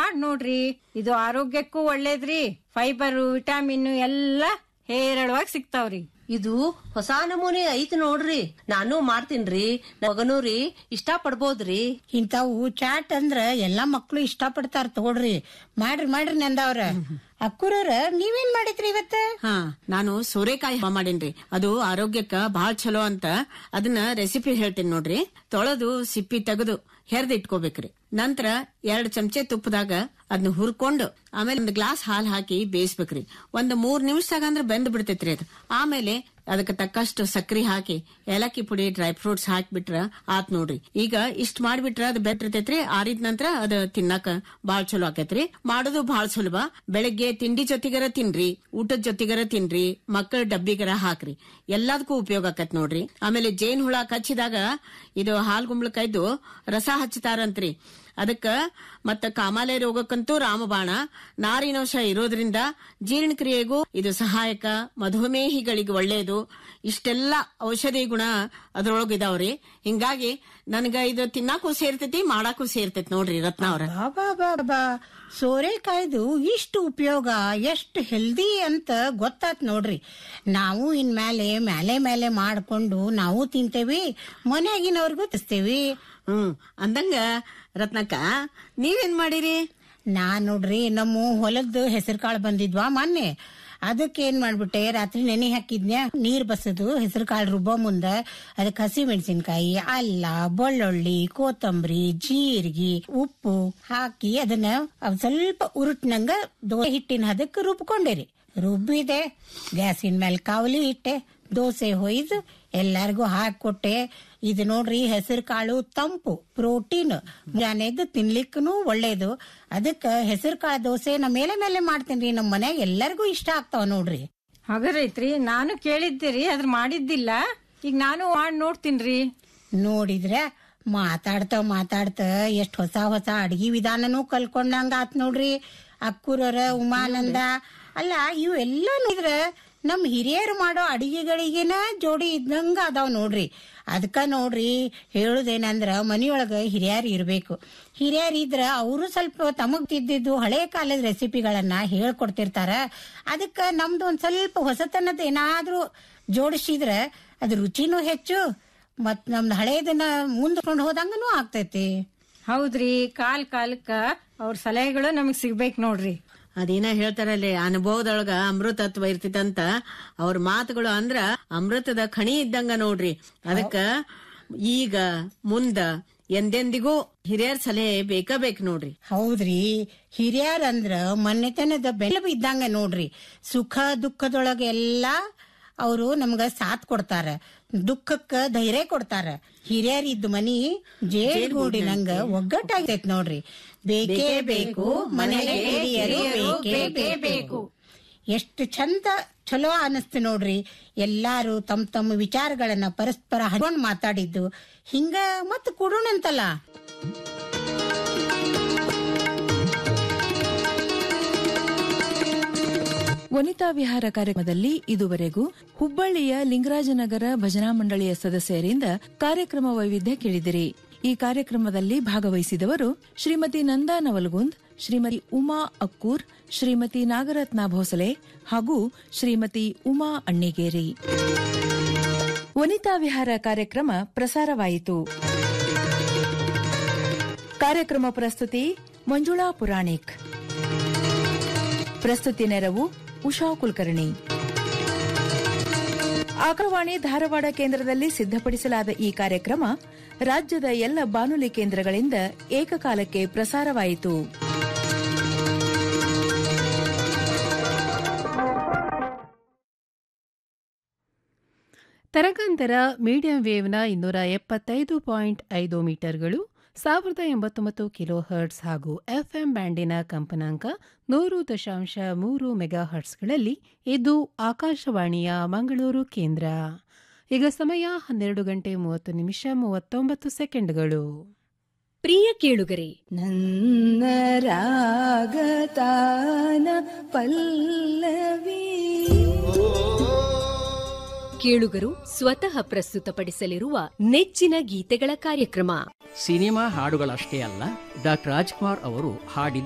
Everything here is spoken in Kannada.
ಮಾಡ್ ನೋಡ್ರಿ ಇದು ಆರೋಗ್ಯಕ್ಕೂ ಒಳ್ಳೇದ್ರಿ ಫೈಬರ್ ವಿಟಾಮಿನ್ ಎಲ್ಲ ಹೇರಳವಾಗಿ ಸಿಗ್ತಾವ್ರಿ ಇದು ಹೊಸ ನಮೂನೆ ಐತ್ ನೋಡ್ರಿ ನಾನು ಮಾಡ್ತೀನ್ರಿ ನನ್ ಮಗನೂ ರೀ ಇಷ್ಟ ಪಡ್ಬೋದ್ರಿ ಇಂಥವು ಚಾಟ್ ಅಂದ್ರ ಎಲ್ಲಾ ಮಕ್ಳು ಇಷ್ಟ ಪಡ್ತಾರ ತಗೊಳ್ರಿ ಮಾಡ್ರಿ ಮಾಡ್ರಿ ನಂದವ್ರ ಅಕ್ಕುರವ್ರ ನೀವೇನ್ ಮಾಡಿದ್ರಿ ಇವತ್ತ ಹಾ ನಾನು ಸೋರೆಕಾಯಿ ಹಬ್ಬ ಮಾಡೇನ್ರಿ ಅದು ಆರೋಗ್ಯಕ್ಕ ಬಹಳ ಚಲೋ ಅಂತ ಅದನ್ನ ರೆಸಿಪಿ ಹೇಳ್ತೀನಿ ನೋಡ್ರಿ ತೊಳೆದು ಸಿಪ್ಪಿ ತೆಗೆದು ಹೆರ್ದ್ ಇಟ್ಕೋಬೇಕ್ರಿ ನಂತರ ಎರಡ್ ಚಮಚೆ ತುಪ್ಪದಾಗ ಅದನ್ನ ಹುರ್ಕೊಂಡು ಆಮೇಲೆ ಒಂದು ಗ್ಲಾಸ್ ಹಾಲ್ ಹಾಕಿ ಬೇಯಿಸ್ಬೇಕ್ರಿ ಒಂದ್ ಮೂರ್ ನಿಮಿಷದಾಗ ಅಂದ್ರ ಬೆಂದ್ ಬಿಡ್ತೈತ್ರಿ ಅದು ಆಮೇಲೆ ಅದಕ್ಕೆ ತಕ್ಕಷ್ಟು ಸಕ್ರಿ ಹಾಕಿ ಏಲಕ್ಕಿ ಪುಡಿ ಡ್ರೈ ಫ್ರೂಟ್ಸ್ ಹಾಕ್ಬಿಟ್ರ ಆತ್ ನೋಡ್ರಿ ಈಗ ಇಷ್ಟ್ ಮಾಡ್ಬಿಟ್ರ ಅದು ಬೆಟ್ಟಿರ್ತೈತ್ರಿ ಆರಿದ ನಂತರ ಅದ ತಿನ್ನಾಕ ಬಾಳ್ ಚಲೋ ಆಕೈತ್ರಿ ಮಾಡೋದು ಬಾಳ್ ಸುಲಭ ಬೆಳಗ್ಗೆ ತಿಂಡಿ ಜೊತೆಗರ ತಿನ್ರಿ ಊಟದ ಜೊತೆಗರ ತಿನ್ರಿ ಮಕ್ಕಳ ಡಬ್ಬಿಗರ ಹಾಕ್ರಿ ಎಲ್ಲದಕ್ಕೂ ಉಪಯೋಗ ಆಕತ್ ನೋಡ್ರಿ ಆಮೇಲೆ ಜೇನ್ ಹುಳ ಕಚ್ಚಿದಾಗ ಇದು ಹಾಲ್ ಗುಂಬಳಕಾಯ್ದು ರಸ ಹಚ್ಚತಾರಂತ್ರಿ ಅದಕ್ಕ ಮತ್ತ ಕಾಮಾಲೆ ರೋಗಕ್ಕಂತೂ ರಾಮಬಾಣ ನಾರಿನಂಶ ಇರೋದ್ರಿಂದ ಜೀರ್ಣಕ್ರಿಯೆಗೂ ಇದು ಸಹಾಯಕ ಮಧುಮೇಹಿಗಳಿಗೆ ಒಳ್ಳೆಯದು ಇಷ್ಟೆಲ್ಲ ಔಷಧಿ ಗುಣ ಅದ್ರೊಳಗ ಇದಾವ್ರಿ ಹಿಂಗಾಗಿ ನನಗ ಇದು ತಿನ್ನಾಕೂ ಸೇರ್ತೈತಿ ಮಾಡಾಕೂ ಸೇರ್ತೈತಿ ನೋಡ್ರಿ ರತ್ನ ಅವ್ರ ಬಾಬಾ ಬಾಬಾ ಸೋರೆಕಾಯ್ದು ಇಷ್ಟು ಉಪಯೋಗ ಎಷ್ಟು ಹೆಲ್ದಿ ಅಂತ ಗೊತ್ತಾತ್ ನೋಡ್ರಿ ನಾವು ಇನ್ಮೇಲೆ ಮೇಲೆ ಮೇಲೆ ಮಾಡ್ಕೊಂಡು ನಾವು ತಿಂತೇವಿ ಮನ್ಯಾಗಿನವ್ರಿಗೂ ತಿಸ್ತೇವಿ ಹ್ಮ್ ಅಂದಂಗ ರತ್ನಕ್ಕ ನೀವೇನ್ ಮಾಡಿರಿ ನಾ ನೋಡ್ರಿ ನಮ್ಮ ಹೊಲದ ಹೆಸರು ಕಾಳು ಬಂದಿದ್ವಾ ಮೊನ್ನೆ ಅದಕ್ಕೆ ಏನ್ ಮಾಡ್ಬಿಟ್ಟೆ ರಾತ್ರಿ ನೆನೆ ಹಾಕಿದ್ನ್ಯಾ ನೀರ್ ಬಸದು ಹೆಸರು ಕಾಳು ರುಬ್ಬೋ ಮುಂದ ಅದಕ್ಕೆ ಹಸಿ ಮೆಣಸಿನ್ಕಾಯಿ ಅಲ್ಲ ಬೆಳ್ಳುಳ್ಳಿ ಕೊತ್ತಂಬರಿ ಜೀರಿಗೆ ಉಪ್ಪು ಹಾಕಿ ಅದನ್ನ ಅವ್ ಸ್ವಲ್ಪ ಉರುಟ್ನಂಗ ದೋಸೆ ಹಿಟ್ಟಿನ ಹದಕ್ಕೆ ರುಬ್ಕೊಂಡಿರಿ ರುಬ್ಬಿದೆ ಗ್ಯಾಸಿನ ಮೇಲೆ ಕಾವಲಿ ಇಟ್ಟೆ ದೋಸೆ ಹೊಯ್ದು ಎಲ್ಲಾರ್ಗೂ ಹಾಕೊಟ್ಟೆ ಇದು ನೋಡ್ರಿ ಹೆಸರು ಕಾಳು ತಂಪು ಪ್ರೋಟೀನ್ ಮುಂಜಾನೆದ್ದು ತಿನ್ಲಿಕ್ಕೂ ಒಳ್ಳೇದು ಅದಕ್ಕ ಹೆಸರು ಕಾಳು ದೋಸೆ ನಾ ಮೇಲೆ ಮೇಲೆ ಮಾಡ್ತೇನ್ರಿ ನಮ್ಮ ಮನ್ಯಾಗ ಎಲ್ಲರಿಗೂ ಇಷ್ಟ ಆಗ್ತಾವ ನೋಡ್ರಿ ಹಾಗಾರೈತ್ರಿ ನಾನು ಕೇಳಿದ್ದೀರಿ ಅದ್ರ ಮಾಡಿದ್ದಿಲ್ಲ ಈಗ ನಾನು ಮಾಡಿ ನೋಡ್ತೀನ್ರಿ ನೋಡಿದ್ರೆ ಮಾತಾಡ್ತ ಮಾತಾಡ್ತ ಎಷ್ಟ್ ಹೊಸ ಹೊಸ ಅಡ್ಗಿ ವಿಧಾನನೂ ಕಲ್ಕೊಂಡಂಗ ಆತ್ ನೋಡ್ರಿ ಅಕ್ಕುರರ ಉಮಾನಂದ ಅಲ್ಲ ಇವೆಲ್ಲ ನೋಡಿದ್ರ ನಮ್ ಹಿರಿಯರು ಮಾಡೋ ಅಡಿಗೆಗಳಿಗೆನ ಜೋಡಿ ಇದ್ದಂಗ ಅದಾವ್ ನೋಡ್ರಿ ಅದಕ್ಕ ನೋಡ್ರಿ ಹೇಳುದೇನಂದ್ರ ಮನಿಯೊಳಗ ಹಿರಿಯರು ಇರ್ಬೇಕು ಹಿರಿಯರ್ ಇದ್ರ ಅವರು ಸ್ವಲ್ಪ ತಮಗ್ ತಿದ್ದಿದ್ದು ಹಳೆ ಕಾಲದ ರೆಸಿಪಿಗಳನ್ನ ಹೇಳ್ಕೊಡ್ತಿರ್ತಾರ ಅದಕ್ಕ ನಮ್ದು ಒಂದ್ ಸ್ವಲ್ಪ ಹೊಸತನದ ಏನಾದ್ರೂ ಜೋಡಿಸಿದ್ರ ಅದ್ ರುಚಿನೂ ಹೆಚ್ಚು ಮತ್ ನಮ್ದು ಹಳೇದನ್ನ ಮುಂದ್ಕೊಂಡು ಹೋದಂಗನೂ ಆಗ್ತೈತಿ ಹೌದ್ರಿ ಕಾಲ್ ಕಾಲಕ್ಕ ಅವ್ರ ಸಲಹೆಗಳು ನಮಗ್ ಸಿಗ್ಬೇಕ್ ನೋಡ್ರಿ ಅದೇನ ಹೇಳ್ತಾರಲ್ಲೇ ಅನುಭವದೊಳಗ ಅಮೃತತ್ವ ಇರ್ತೈತಂತ ಅವ್ರ ಮಾತುಗಳು ಅಂದ್ರ ಅಮೃತದ ಖಣಿ ಇದ್ದಂಗ ನೋಡ್ರಿ ಅದಕ್ಕ ಈಗ ಮುಂದ ಎಂದೆಂದಿಗೂ ಹಿರಿಯರ್ ಸಲಹೆ ಬೇಕ ಬೇಕು ನೋಡ್ರಿ ಹೌದ್ರಿ ಹಿರಿಯರಂದ್ರ ಮನೆತನದ ಬೆಲ್ಲ ಇದ್ದಂಗ ನೋಡ್ರಿ ಸುಖ ದುಃಖದೊಳಗ ಎಲ್ಲಾ ಅವರು ನಮ್ಗ ಸಾಥ್ ಕೊಡ್ತಾರ ದುಃಖಕ್ಕ ಧೈರ್ಯ ಕೊಡ್ತಾರ ಹಿರಿಯರ್ ಇದ್ದ ಮನಿ ಜೇಡ್ಗೂಡಿನಂಗ ಒಗ್ಗಟ್ಟಾಗೈತ್ ನೋಡ್ರಿ ಬೇಕೇ ಬೇಕು ಮನೆಗೆ ಹಿರಿಯರು ಬೇಕೇ ಬೇಕು ಎಷ್ಟು ಚಂದ ಚಲೋ ಅನಸ್ತು ನೋಡ್ರಿ ಎಲ್ಲಾರು ತಮ್ಮ ತಮ್ಮ ವಿಚಾರಗಳನ್ನ ಪರಸ್ಪರ ಹಂಚ್ಕೊಂಡ್ ಮಾತಾಡಿದ್ದು ಹಿಂಗ ಮತ್ ಕೊಡೋಣಂತಲ್ಲ ವನಿತಾ ವಿಹಾರ ಕಾರ್ಯಕ್ರಮದಲ್ಲಿ ಇದುವರೆಗೂ ಹುಬ್ಬಳ್ಳಿಯ ಲಿಂಗರಾಜನಗರ ಭಜನಾ ಮಂಡಳಿಯ ಸದಸ್ಯರಿಂದ ಕಾರ್ಯಕ್ರಮ ವೈವಿಧ್ಯ ಕೇಳಿದಿರಿ ಈ ಕಾರ್ಯಕ್ರಮದಲ್ಲಿ ಭಾಗವಹಿಸಿದವರು ಶ್ರೀಮತಿ ನಂದಾ ನವಲ್ಗುಂದ್ ಶ್ರೀಮತಿ ಉಮಾ ಅಕ್ಕೂರ್ ಶ್ರೀಮತಿ ನಾಗರತ್ನ ಭೋಸಲೆ ಹಾಗೂ ಶ್ರೀಮತಿ ಉಮಾ ಅಣ್ಣಿಗೇರಿ ವನಿತಾ ವಿಹಾರ ಕಾರ್ಯಕ್ರಮ ಪ್ರಸಾರವಾಯಿತು ಕಾರ್ಯಕ್ರಮ ಪ್ರಸ್ತುತಿ ಮಂಜುಳಾ ಪುರಾಣಿಕ್ ಪ್ರಸ್ತುತಿ ನೆರವು ಉಷಾ ಕುಲಕರ್ಣಿ ಆಕಾಶವಾಣಿ ಧಾರವಾಡ ಕೇಂದ್ರದಲ್ಲಿ ಸಿದ್ಧಪಡಿಸಲಾದ ಈ ಕಾರ್ಯಕ್ರಮ ರಾಜ್ಯದ ಎಲ್ಲ ಬಾನುಲಿ ಕೇಂದ್ರಗಳಿಂದ ಏಕಕಾಲಕ್ಕೆ ಪ್ರಸಾರವಾಯಿತು ತರಂಗಾಂತರ ಮೀಡಿಯಂ ವೇವ್ನ ಇನ್ನೂರ ಎಪ್ಪತ್ತೈದು ಪಾಯಿಂಟ್ ಐದು ಮೀಟರ್ಗಳು ಸಾವಿರದ ಎಂಬತ್ತೊಂಬತ್ತು ಕಿಲೋ ಹರ್ಟ್ಸ್ ಹಾಗೂ ಎಫ್ಎಂ ಬ್ಯಾಂಡಿನ ಕಂಪನಾಂಕ ನೂರು ದಶಾಂಶ ಮೂರು ಮೆಗಾ ಹರ್ಟ್ಸ್ಗಳಲ್ಲಿ ಇದು ಆಕಾಶವಾಣಿಯ ಮಂಗಳೂರು ಕೇಂದ್ರ ಈಗ ಸಮಯ ಹನ್ನೆರಡು ಗಂಟೆ ಮೂವತ್ತು ನಿಮಿಷ ಮೂವತ್ತೊಂಬತ್ತು ಸೆಕೆಂಡ್ಗಳು ಪ್ರಿಯ ಕೇಳುಗರೆ ನನ್ನ ರಾಗತಾನ ಪಲ್ಲವಿ ಕೇಳುಗರು ಸ್ವತಃ ಪ್ರಸ್ತುತಪಡಿಸಲಿರುವ ನೆಚ್ಚಿನ ಗೀತೆಗಳ ಕಾರ್ಯಕ್ರಮ ಸಿನಿಮಾ ಹಾಡುಗಳಷ್ಟೇ ಅಲ್ಲ ಡಾಕ್ಟರ್ ರಾಜ್ಕುಮಾರ್ ಅವರು ಹಾಡಿದ